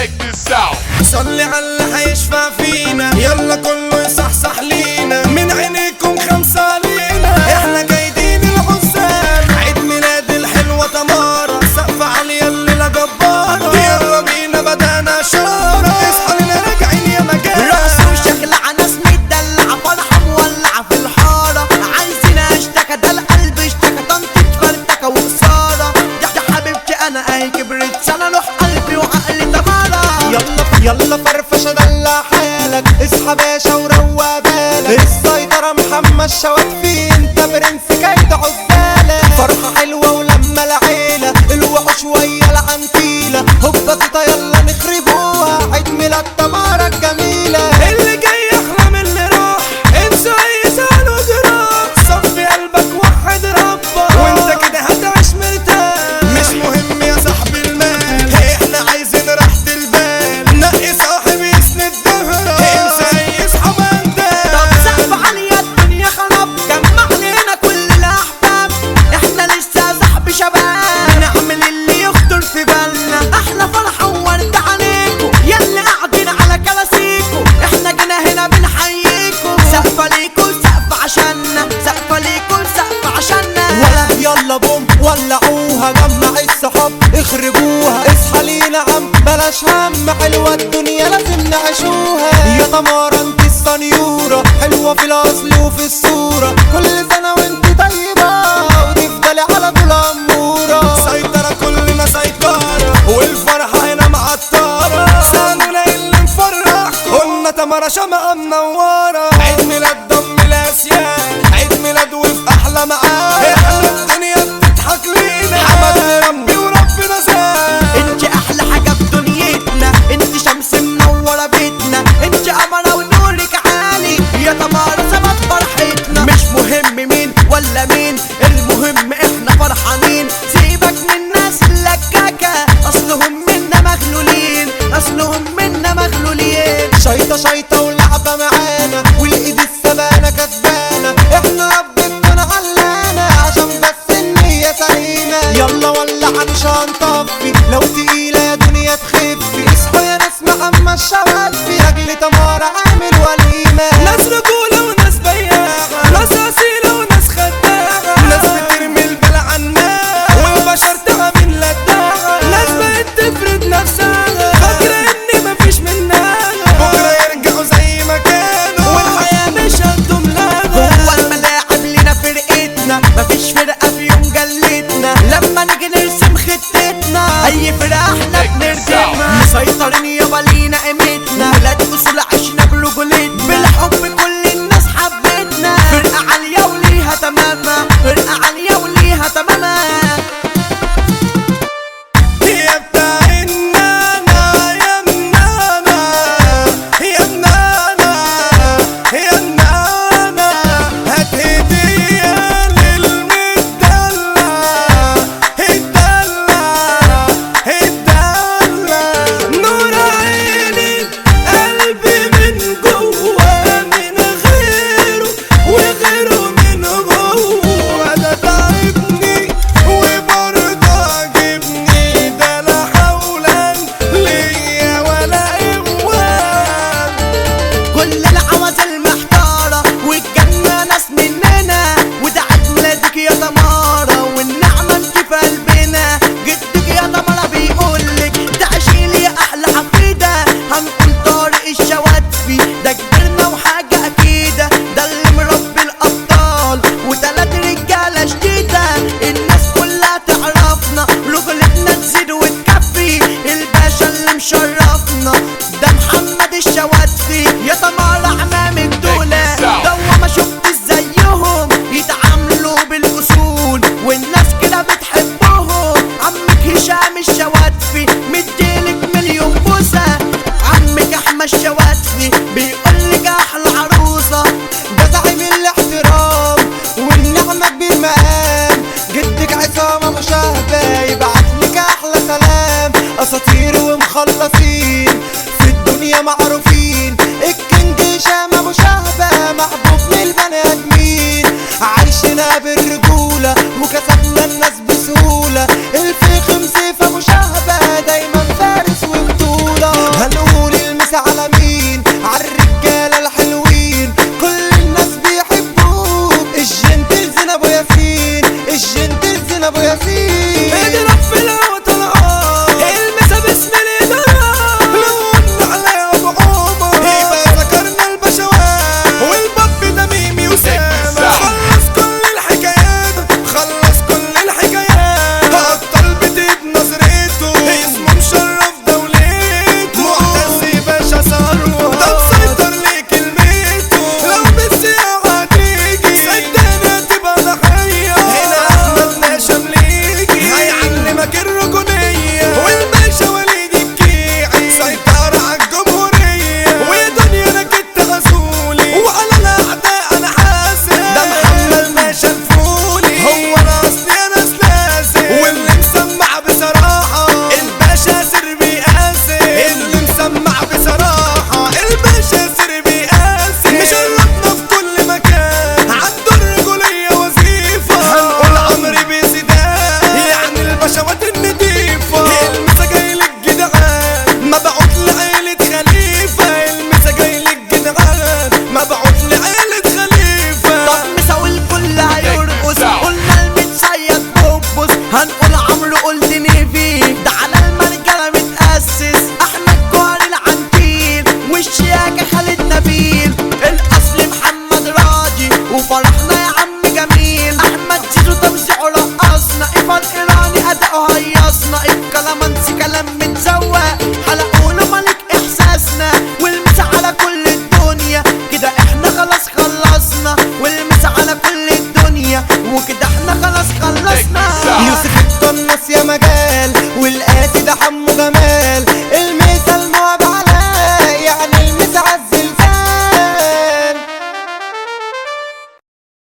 Check this out. صلي على اللي هيشفع فينا يلا كله يصحصح لينا من عينيكم خمسة علينا احنا جايدين الحسام عيد ميلاد الحلوة تمارة سقف عالية الليلة جبارة يلا بينا بدأنا شارة اصحى لنا راجعين يا مجال رقص وشغلة ناس متدلعة فرحة مولعة في الحارة عايزين اشتكى ده القلب اشتكى طنطة فرتكة وخسارة ده ده حبيبتي انا اهي كبرت سنة روح قلبي وعقلي تمارة يلا يلا فرفش دلع حالك اصحى باشا وروق بالك السيطرة محمد شوات فيه انت برنس كيد عزالك فرحة حلوة ولما العيلة الوحوش ويا العنتيلة هوبا كده يلا نخربوها عيد ميلاد تمارة الجميلة اللي جاي احلى من اللي راح انسى اي زعل وجراح صفي قلبك وحد ربك وانت كده هتعيش مرتاح مش مهم يا صاحبي المال احنا عايزين راحة البال نقي صاحب يسند ظهرك انسى اي اصحاب انت طب سقف عالية الدنيا خرب جمع لنا كل الاحباب احنا لسه صاحب شباب نعمل اللي يخطر في بالنا احلى فرحة وورد عليكم ياللي قاعدين على كراسيكم احنا جينا هنا بنحييكم سقفة ليكم سقف عشاننا سقفة ليكم سقف عشاننا ولا يلا بوم ولعوها جمع الصحاب اخربوها اصحى لينا عم بلاش هم حلوة الدنيا لازم نعيشوها يا تمارا انت السنيورة حلوة في الاصل وفي الصورة كل سنة وانت طيبة وتفضلي على طول امورة سيطرة كلنا سيطرة والفرحة هنا معطرة سنونا اللي نفرحكم قلنا تمارة شمعة منورة عيد ميلاد ضم الأسياد عيد ميلاد وفي أحلى معاد احنا الدنيا بتضحك لينا حمد ربي وربنا زاد انت احلى حاجة في دنيتنا انت شمس منورة بيتنا انت قمرة ونورك عالي يا تمارة سبب فرحتنا مش مهم مين ولا مين المهم احنا فرحانين سيبك من الناس اللكاكة اصلهم منا مغلولين اصلهم منا مغلولين شيطة شيطة ولعبة معانا والايد السبانة كسبانة احنا ربنا علانا عشان بس النية سليمة يلا ولع مش هنطفي لو تقيلة يا دنيا تخفي اصحوا يا ناس محمد شباب في اجل تمارة عامل وليمة ناس رجولة وناس بياعة ناس أصيلة وناس خداعة ناس بترمي البلا عالناس والبشر تعمل لداعة ناس بقت تفرض نفسها فاكرة إن مفيش منها بكرة يرجعوا زي ما كانوا والحياة مش هتدوم لها هو الملاعب لينا فرقتنا مفيش فرقة في يوم جلتنا لما نيجي نرسم خطتنا أي فرقة احنا بنرسمها مسيطرين يابا لينا قيمتنا ولاد أصول عشنا برجولتنا بالحب كل الناس حبتنا فرقة عالية وليها تمامها فرقة عالية وليها تمامها يا بتاع النانا يا منانا يا منانا يا منانا هات هدية للمدلع الدلع الدلع نور عيني قلبي من جوا من غيره وغيره من جوا ده تعبني وبرضه عجبني ده لا حولا ليا ولا قوة كل العوز المحتارة والجنة ناس مننا وده عيد ميلادك يا تمارة والنعمة انت في قلبنا جدك يا تمارة بيقولك تعيشي لي أحلى حفيدة هنقول طارق الشواتفي ده كبرنا وحاجة أكيدة ده اللي مربي الأبطال وتلات رجالة شديدة الناس كلها تعرفنا رجلتنا تزيد وتكفي الباشا اللي مشرفنا ده محمد الشواتفي يا تمارة عمامك دولة دوا ما شفت زيهم يتعاملوا بالأصول والناس كده بتحبهم عمك هشام الشواتفي مديلك مليون بوسة عمك أحمد الشواتفي بيقولك أحلى عروسة ده زعيم الاحترام والنعمة كبير مقام جدك عصام ابو شهبة يبعت لك احلى سلام اساطير ومخلصين